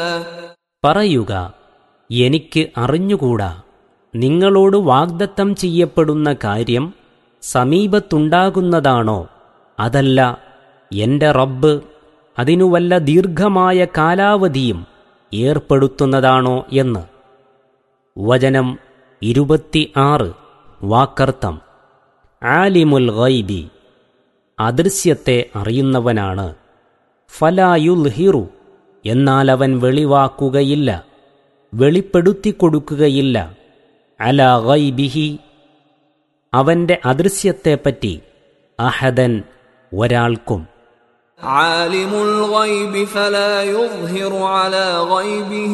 പറയുക എനിക്ക് അറിഞ്ഞുകൂടാ നിങ്ങളോട് വാഗ്ദത്തം ചെയ്യപ്പെടുന്ന കാര്യം സമീപത്തുണ്ടാകുന്നതാണോ അതല്ല എന്റെ റബ്ബ് അതിനു വല്ല ദീർഘമായ കാലാവധിയും ഏർപ്പെടുത്തുന്നതാണോ എന്ന് വചനം ഇരുപത്തി ആറ് വാക്കർത്ഥം ആലിമുൽ ഗൈബി അദൃശ്യത്തെ അറിയുന്നവനാണ് ഫലായുൽ ഹിറു എന്നാൽ അവൻ വെളിവാക്കുകയില്ല വെളിപ്പെടുത്തിക്കൊടുക്കുകയില്ല അല ഗൈബിഹി അവന്റെ അദൃശ്യത്തെപ്പറ്റി അഹദൻ ഒരാൾക്കും عالم الغيب فلا يظهر على غيبه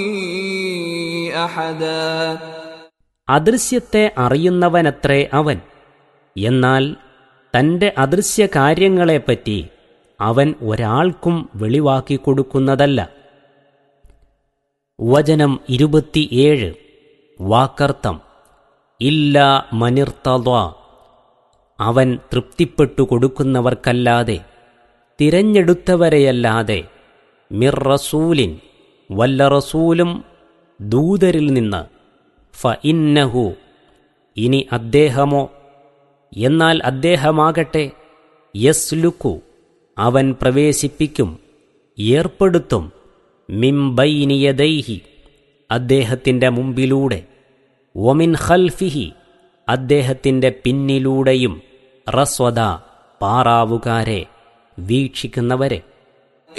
احدا അദൃശ്യത്തെ അറിയുന്നവനത്രേ അവൻ എന്നാൽ തന്റെ അദൃശ്യ കാര്യങ്ങളെപ്പറ്റി അവൻ ഒരാൾക്കും വെളിവാക്കി കൊടുക്കുന്നതല്ല വചനം ഇരുപത്തിയേഴ് വാക്കർത്ഥം ഇല്ല മനിർത്തത അവൻ തൃപ്തിപ്പെട്ടു കൊടുക്കുന്നവർക്കല്ലാതെ തിരഞ്ഞെടുത്തവരെയല്ലാതെ മിർ റസൂലിൻ വല്ല റസൂലും ദൂതരിൽ നിന്ന് ഫ ഇന്നഹു ഇനി അദ്ദേഹമോ എന്നാൽ അദ്ദേഹമാകട്ടെ യസ്ലുക്കു അവൻ പ്രവേശിപ്പിക്കും ഏർപ്പെടുത്തും മിംബൈനിയദൈഹി അദ്ദേഹത്തിൻ്റെ മുമ്പിലൂടെ ഒമിൻ ഖൽഫിഹി അദ്ദേഹത്തിൻ്റെ പിന്നിലൂടെയും റസ്വദ പാറാവുകാരെ വീക്ഷിക്കുന്നവരെ